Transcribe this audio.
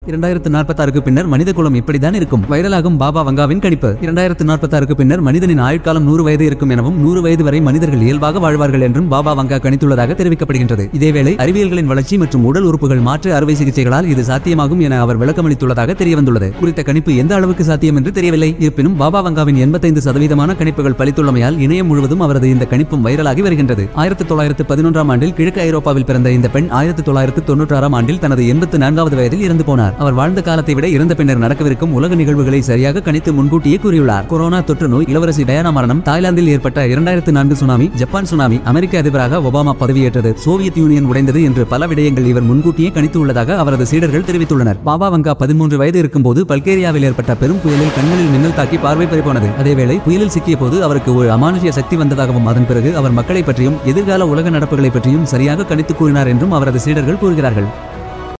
இரண்டாயிரத்து நாற்பத்தாறுக்கு பின்னர் மனித குலம் இப்படித்தான் இருக்கும் வைரலாகும் பாபா வங்காவின் கணிப்பு இரண்டாயிரத்து நாற்பத்தாறுக்கு பின்னர் மனிதனின் ஆயுட்காலம் நூறு வயது இருக்கும் எனவும் நூறு வயது வரை மனிதர்கள் இயல்பாக வாழ்வார்கள் என்றும் பாபா வங்கா கணித்துள்ளதாக தெரிவிக்கப்படுகின்றது இதேவேளை அறிவியல்களின் வளர்ச்சி மற்றும் உடல் உறுப்புகள் மாற்று அறுவை சிகிச்சைகளால் இது சாத்தியமாகும் என அவர் விளக்கமளித்துள்ளதாக தெரியவந்துள்ளது குறித்த கணிப்பு எந்த அளவுக்கு சாத்தியம் என்று தெரியவில்லை இருப்பினும் பாபா வங்காவின் எண்பத்தைந்து சதவீதமான கணிப்புகள் பலித்துள்ளமையால் இணையம் முழுவதும் அவரது இந்த கணிப்பும் வைரலாகி வருகின்றது ஆயிரத்தி தொள்ளாயிரத்து பதினொன்றாம் ஆண்டில் கிழக்கு ஐரோப்பாவில் பிறந்த இந்த பெண் ஆயிரத்தி தொள்ளாயிரத்து தொன்னூற்றாறாம் ஆண்டில் தனது எண்பத்து நான்காவது வயதில் இறந்து போனார் அவர் வாழ்ந்த காலத்தை விட இறந்த பின்னர் நடக்கவிருக்கும் உலக நிகழ்வுகளை சரியாக கணித்து முன்கூட்டியே கூறியுள்ளார் கொரோனா தொற்று நோய் இளவரசி டயானா மரணம் தாய்லாந்தில் ஏற்பட்ட இரண்டாயிரத்து நான்கு சுனாமி ஜப்பான் சுனாமி அமெரிக்க அதிபராக ஒபாமா பதவியேற்றது சோவியத் யூனியன் உடைந்தது என்று பல விடயங்கள் இவர் முன்கூட்டியே கணித்து உள்ளதாக அவரது சீடர்கள் தெரிவித்துள்ளனர் பாபா வங்கா பதிமூன்று வயது இருக்கும்போது பல்கேரியாவில் ஏற்பட்ட பெரும் புயலில் கண்களில் மின்னல் தாக்கி பார்வை பறிபோனது அதேவேளை புயலில் சிக்கிய போது அவருக்கு ஒரு அமானுஷ்ய சக்தி வந்ததாகவும் அதன் பிறகு அவர் மக்களை பற்றியும் எதிர்கால உலக நடப்புகளை பற்றியும் சரியாக கணித்து கூறினார் என்றும் அவரது சீடர்கள் கூறுகிறார்கள்